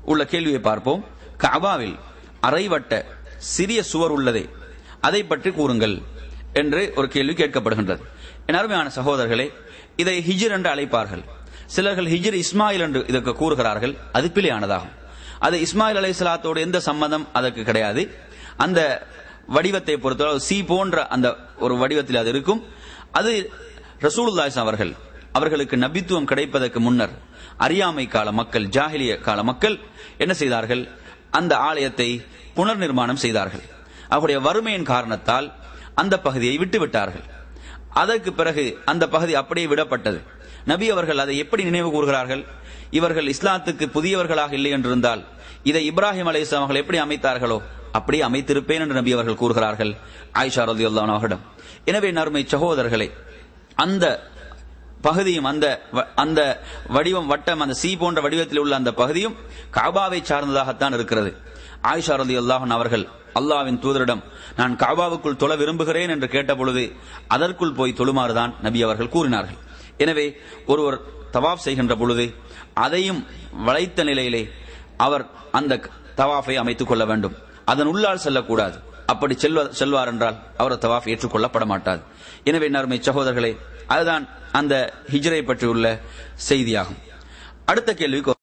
உள்ள கேள்வியை பார்ப்போம் கபாவில் அரைவட்ட சிறிய சுவர் உள்ளதே அதை பற்றி கூறுங்கள் என்று ஒரு கேள்வி கேட்கப்படுகின்றது என் அருமையான சகோதரர்களே இதை ஹிஜிர் என்று அழைப்பார்கள் சிலர்கள் ஹிஜிர் இஸ்மாயில் என்று இதற்கு கூறுகிறார்கள் அது பிழையானதாகும் அது இஸ்மாயில் அலை சலாத்தோடு எந்த சம்பந்தம் அதற்கு கிடையாது அந்த வடிவத்தை பொறுத்தவரை சி போன்ற அந்த ஒரு வடிவத்தில் அது இருக்கும் அது ரசூலுல்லாஸ் அவர்கள் அவர்களுக்கு நபித்துவம் கிடைப்பதற்கு முன்னர் அறியாமை கால மக்கள் ஜாகிலிய கால மக்கள் என்ன செய்தார்கள் அந்த ஆலயத்தை புனர் நிர்மாணம் செய்தார்கள் அவருடைய வறுமையின் காரணத்தால் அந்த பகுதியை விட்டு விட்டார்கள் அதற்கு பிறகு அந்த பகுதி அப்படியே விடப்பட்டது நபி அவர்கள் அதை எப்படி நினைவு கூறுகிறார்கள் இவர்கள் இஸ்லாத்துக்கு புதியவர்களாக இல்லை என்றிருந்தால் இதை இப்ராஹிம் அலை அவர்கள் எப்படி அமைத்தார்களோ அப்படியே அமைத்திருப்பேன் என்று நபி அவர்கள் கூறுகிறார்கள் ஆயிஷா ரதி அவர்களிடம் எனவே நறுமை சகோதரர்களே அந்த பகுதியும் அந்த அந்த வடிவம் வட்டம் அந்த சி போன்ற வடிவத்தில் உள்ள அந்த பகுதியும் காபாவை சார்ந்ததாகத்தான் இருக்கிறது ஆயிஷா ரதி அல்லாஹன் அவர்கள் அல்லாவின் தூதரிடம் நான் காபாவுக்குள் தொழ விரும்புகிறேன் என்று கேட்டபொழுது அதற்குள் போய் தொழுமாறுதான் நபி அவர்கள் கூறினார்கள் எனவே ஒருவர் தவாப் செய்கின்ற பொழுது அதையும் வளைத்த நிலையிலே அவர் அந்த தவாஃபை அமைத்துக் கொள்ள வேண்டும் அதன் உள்ளால் செல்லக்கூடாது அப்படி செல்வ செல்வார் என்றால் அவர் தவாஃப் ஏற்றுக்கொள்ளப்பட மாட்டாது எனவே நறுமை சகோதரர்களே அதுதான் அந்த ஹிஜ்ரை பற்றியுள்ள செய்தியாகும் அடுத்த கேள்விக்கு